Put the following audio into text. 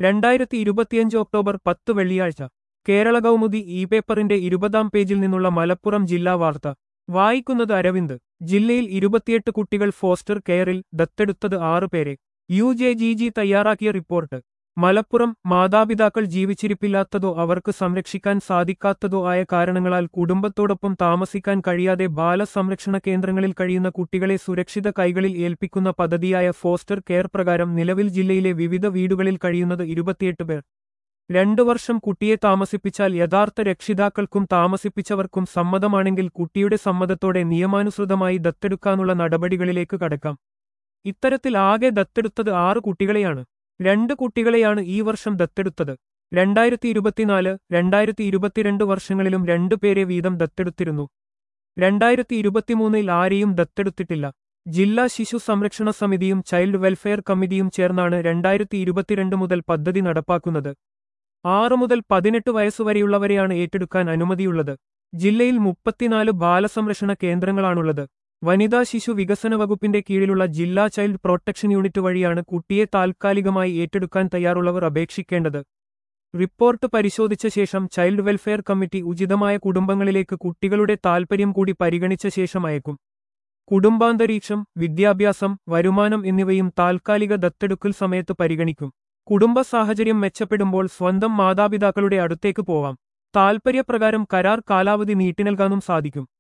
രണ്ടായിരത്തി ഇരുപത്തിയഞ്ച് ഒക്ടോബർ പത്ത് വെള്ളിയാഴ്ച കേരള കൗമുദി ഇ പേപ്പറിന്റെ ഇരുപതാം പേജിൽ നിന്നുള്ള മലപ്പുറം ജില്ലാ വാർത്ത വായിക്കുന്നത് അരവിന്ദ് ജില്ലയിൽ ഇരുപത്തിയെട്ട് കുട്ടികൾ ഫോസ്റ്റർ കെയറിൽ ദത്തെടുത്തത് ആറ് പേരെ യു ജെ ജി ജി തയ്യാറാക്കിയ റിപ്പോർട്ട് മലപ്പുറം മാതാപിതാക്കൾ ജീവിച്ചിരിപ്പില്ലാത്തതോ അവർക്ക് സംരക്ഷിക്കാൻ സാധിക്കാത്തതോ ആയ കാരണങ്ങളാൽ കുടുംബത്തോടൊപ്പം താമസിക്കാൻ കഴിയാതെ ബാലസംരക്ഷണ കേന്ദ്രങ്ങളിൽ കഴിയുന്ന കുട്ടികളെ സുരക്ഷിത കൈകളിൽ ഏൽപ്പിക്കുന്ന പദ്ധതിയായ ഫോസ്റ്റർ കെയർ പ്രകാരം നിലവിൽ ജില്ലയിലെ വിവിധ വീടുകളിൽ കഴിയുന്നത് ഇരുപത്തിയെട്ട് പേർ രണ്ടു വർഷം കുട്ടിയെ താമസിപ്പിച്ചാൽ യഥാർത്ഥ രക്ഷിതാക്കൾക്കും താമസിപ്പിച്ചവർക്കും സമ്മതമാണെങ്കിൽ കുട്ടിയുടെ സമ്മതത്തോടെ നിയമാനുസൃതമായി ദത്തെടുക്കാനുള്ള നടപടികളിലേക്ക് കടക്കാം ഇത്തരത്തിൽ ആകെ ദത്തെടുത്തത് ആറ് കുട്ടികളെയാണ് രണ്ട് കുട്ടികളെയാണ് ഈ വർഷം ദത്തെടുത്തത് രണ്ടായിരത്തി ഇരുപത്തിനാല് രണ്ടായിരത്തി ഇരുപത്തിരണ്ട് വർഷങ്ങളിലും രണ്ടു പേരെ വീതം ദത്തെടുത്തിരുന്നു രണ്ടായിരത്തി ഇരുപത്തിമൂന്നിൽ ആരെയും ദത്തെടുത്തിട്ടില്ല ജില്ലാ ശിശു സംരക്ഷണ സമിതിയും ചൈൽഡ് വെൽഫെയർ കമ്മിറ്റിയും ചേർന്നാണ് രണ്ടായിരത്തി ഇരുപത്തിരണ്ട് മുതൽ പദ്ധതി നടപ്പാക്കുന്നത് ആറ് മുതൽ പതിനെട്ട് വയസ്സുവരെയുള്ളവരെയാണ് ഏറ്റെടുക്കാൻ അനുമതിയുള്ളത് ജില്ലയിൽ മുപ്പത്തിനാല് ബാലസംരക്ഷണ കേന്ദ്രങ്ങളാണുള്ളത് വനിതാ ശിശു വികസന വകുപ്പിന്റെ കീഴിലുള്ള ജില്ലാ ചൈൽഡ് പ്രൊട്ടക്ഷൻ യൂണിറ്റ് വഴിയാണ് കുട്ടിയെ താൽക്കാലികമായി ഏറ്റെടുക്കാൻ തയ്യാറുള്ളവർ അപേക്ഷിക്കേണ്ടത് റിപ്പോർട്ട് പരിശോധിച്ച ശേഷം ചൈൽഡ് വെൽഫെയർ കമ്മിറ്റി ഉചിതമായ കുടുംബങ്ങളിലേക്ക് കുട്ടികളുടെ താൽപര്യം കൂടി പരിഗണിച്ച ശേഷം അയക്കും കുടുംബാന്തരീക്ഷം വിദ്യാഭ്യാസം വരുമാനം എന്നിവയും താൽക്കാലിക ദത്തെടുക്കൽ സമയത്ത് പരിഗണിക്കും കുടുംബ സാഹചര്യം മെച്ചപ്പെടുമ്പോൾ സ്വന്തം മാതാപിതാക്കളുടെ അടുത്തേക്ക് പോവാം താൽപര്യപ്രകാരം കരാർ കാലാവധി നീട്ടി നൽകാനും സാധിക്കും